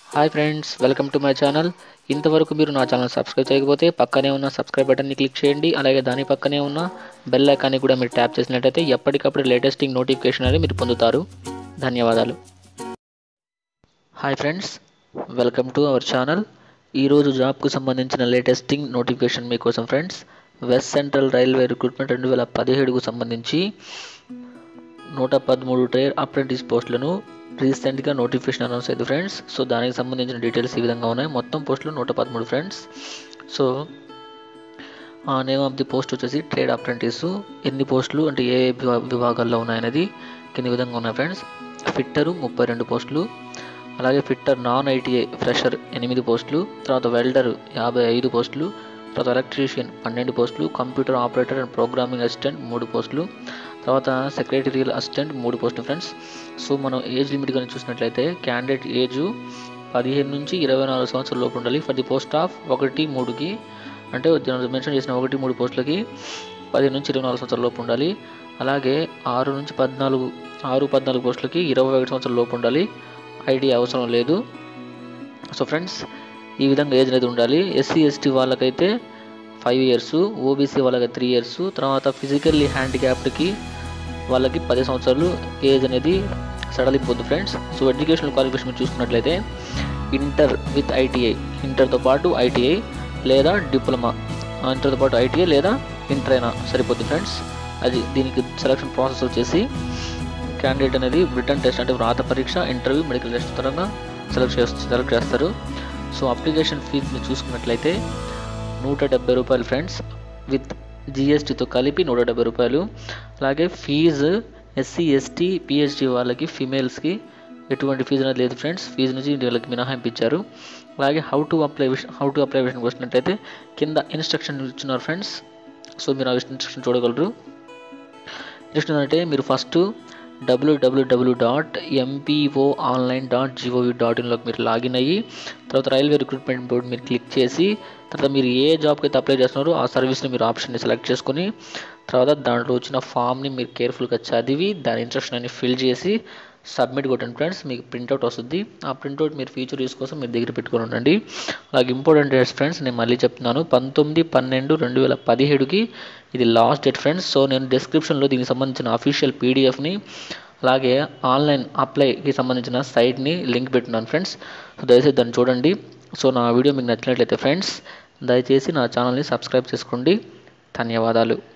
hi friends welcome to my channel ఇంతవరకు మీరు నా ఛానల్ సబ్స్క్రైబ్ చేయకపోతే పక్కనే ఉన్న సబ్స్క్రైబ్ బటన్ని క్లిక్ చేయండి అలాగే దాని పక్కనే ఉన్న బెల్ ఐకాన్ని కూడా మీరు ట్యాప్ చేసినట్లయితే ఎప్పటికప్పుడు లేటెస్టింగ్ నోటిఫికేషన్ అనేది మీరు పొందుతారు ధన్యవాదాలు hi friends welcome to our channel ఈరోజు జాబ్కు సంబంధించిన లేటెస్టింగ్ నోటిఫికేషన్ మీకోసం friends west central railway recruitment రెండు వేల పదిహేడుకు సంబంధించి నూట పదమూడు ట్రైర్ అప్రెంటిస్ పోస్టులను రీసెంట్గా నోటిఫికేషన్ అనౌన్స్ అయింది ఫ్రెండ్స్ సో దానికి సంబంధించిన డీటెయిల్స్ ఈ విధంగా ఉన్నాయి మొత్తం పోస్టులు నూట పదమూడు ఫ్రెండ్స్ సో ఆ నేమ్ ఆఫ్ ది పోస్ట్ వచ్చేసి ట్రేడ్ అప్రెంటిస్ ఎన్ని పోస్టులు అంటే ఏ ఏ విభా- విభాగాల్లో ఉన్నాయనేది కింది విధంగా ఉన్నాయి ఫ్రెండ్స్ ఫిట్టరు ముప్పై రెండు పోస్టులు అలాగే ఫిట్టర్ నాన్ ఐటీఐ ఫ్రెషర్ ఎనిమిది పోస్టులు తర్వాత వెల్డర్ యాభై ఐదు పోస్టులు తర్వాత ఎలక్ట్రీషియన్ పన్నెండు పోస్టులు computer operator and programming assistant మూడు పోస్టులు తర్వాత సెక్రటరియల్ అసిస్టెంట్ మూడు పోస్టులు ఫ్రెండ్స్ సో మనం ఏజ్ లిమిట్ కానీ చూసినట్లయితే క్యాండిడేట్ ఏజ్ పదిహేను నుంచి ఇరవై నాలుగు సంవత్సరాల లోపు ఉండాలి ఫర్ ది పోస్ట్ ఆఫ్ ఒకటి మూడుకి అంటే మెన్షన్ చేసిన ఒకటి మూడు పోస్టులకి పదిహేను నుంచి ఇరవై నాలుగు సంవత్సరాల లోపు ఉండాలి అలాగే ఆరు నుంచి పద్నాలుగు ఆరు పద్నాలుగు పోస్టులకి ఇరవై ఒకటి సంవత్సరాల లోపు ఉండాలి ఐడి అవసరం లేదు సో ఫ్రెండ్స్ ఈ విధంగా ఏజ్ అనేది ఉండాలి ఎస్సీ ఎస్టీ వాళ్ళకైతే ఫైవ్ ఇయర్స్ ఓబీసీ వాళ్ళకి త్రీ ఇయర్స్ తర్వాత ఫిజికల్లీ హ్యాండిక్యాప్డ్కి వాళ్ళకి పది సంవత్సరాలు ఏజ్ అనేది సడలిపోద్దు ఫ్రెండ్స్ సో ఎడ్యుకేషనల్ క్వాలిఫికేషన్ మీరు చూసుకున్నట్లయితే ఇంటర్ విత్ ఐటీఐ ఇంటర్తో పాటు ఐటీఐ లేదా డిప్లొమా ఇంటర్తో పాటు ఐటీఐ లేదా ఇంటర్ అయినా సరిపోద్ది ఫ్రెండ్స్ అది దీనికి సెలక్షన్ ప్రాసెస్ వచ్చేసి క్యాండిడేట్ అనేది రిటర్న్ టెస్ట్ అంటే వ్రాత పరీక్ష ఇంటర్వ్యూ మెడికల్ టెస్ట్ పరంగా సెలెక్ట్ చేస్తారు సెలెక్ట్ చేస్తారు సో అప్లికేషన్ ఫీజుని చూసుకున్నట్లయితే నూట డెబ్బై రూపాయలు ఫ్రెండ్స్ విత్ జిఎస్టీతో కలిపి నూట డెబ్బై రూపాయలు అలాగే ఫీజు ఎస్సీ ఎస్టీ పిహెచ్డి వాళ్ళకి ఫీమేల్స్కి ఎటువంటి ఫీజు అనేది లేదు ఫ్రెండ్స్ ఫీజు నుంచి వీళ్ళకి మినహాయింపు ఇచ్చారు అలాగే how to apply how to apply విషయానికి వచ్చినట్టయితే కింద ఇన్స్ట్రక్షన్ ఇచ్చున్నారు ఫ్రెండ్స్ సో మీరు ఆ ఇన్స్ట్రక్షన్ చూడగలరు ఇన్స్ట్రక్షన్ అంటే మీరు first W W W dot MPO online dot G O V dot ఇన్లోకి మీరు లాగిన్ అయ్యి తర్వాత రైల్వే రిక్రూట్మెంట్ బోర్డు మీరు క్లిక్ చేసి తర్వాత మీరు ఏ జాబ్కి అయితే అప్లై చేస్తున్నారో ఆ సర్వీస్ని మీరు ఆప్షన్ని సెలెక్ట్ చేసుకొని తర్వాత దాంట్లో వచ్చిన ఫామ్ని మీరు కేర్ఫుల్గా చదివి దాని ఇన్స్ట్రక్షన్ అన్ని ఫిల్ చేసి సబ్మిట్ కొట్టండి ఫ్రెండ్స్ మీకు ప్రింట్అవుట్ వస్తుంది ఆ ప్రింట్అవుట్ మీరు ఫ్యూచర్ యూస్ కోసం మీరు దగ్గర పెట్టుకొని ఉండండి అలాగే ఇంపార్టెంట్ డేట్స్ ఫ్రెండ్స్ నేను మళ్ళీ చెప్తున్నాను పంతొమ్మిది పన్నెండు రెండు వేల పదిహేడుకి ఇది లాస్ట్ డేట్ ఫ్రెండ్స్ సో నేను డిస్క్రిప్షన్లో దీనికి సంబంధించిన అఫీషియల్ పీడిఎఫ్ని అలాగే ఆన్లైన్ అప్లైకి సంబంధించిన సైట్ని లింక్ పెట్టున్నాను ఫ్రెండ్స్ సో దయచేసి దాన్ని చూడండి సో నా వీడియో మీకు నచ్చినట్లయితే ఫ్రెండ్స్ దయచేసి నా ఛానల్ని సబ్స్క్రైబ్ చేసుకోండి ధన్యవాదాలు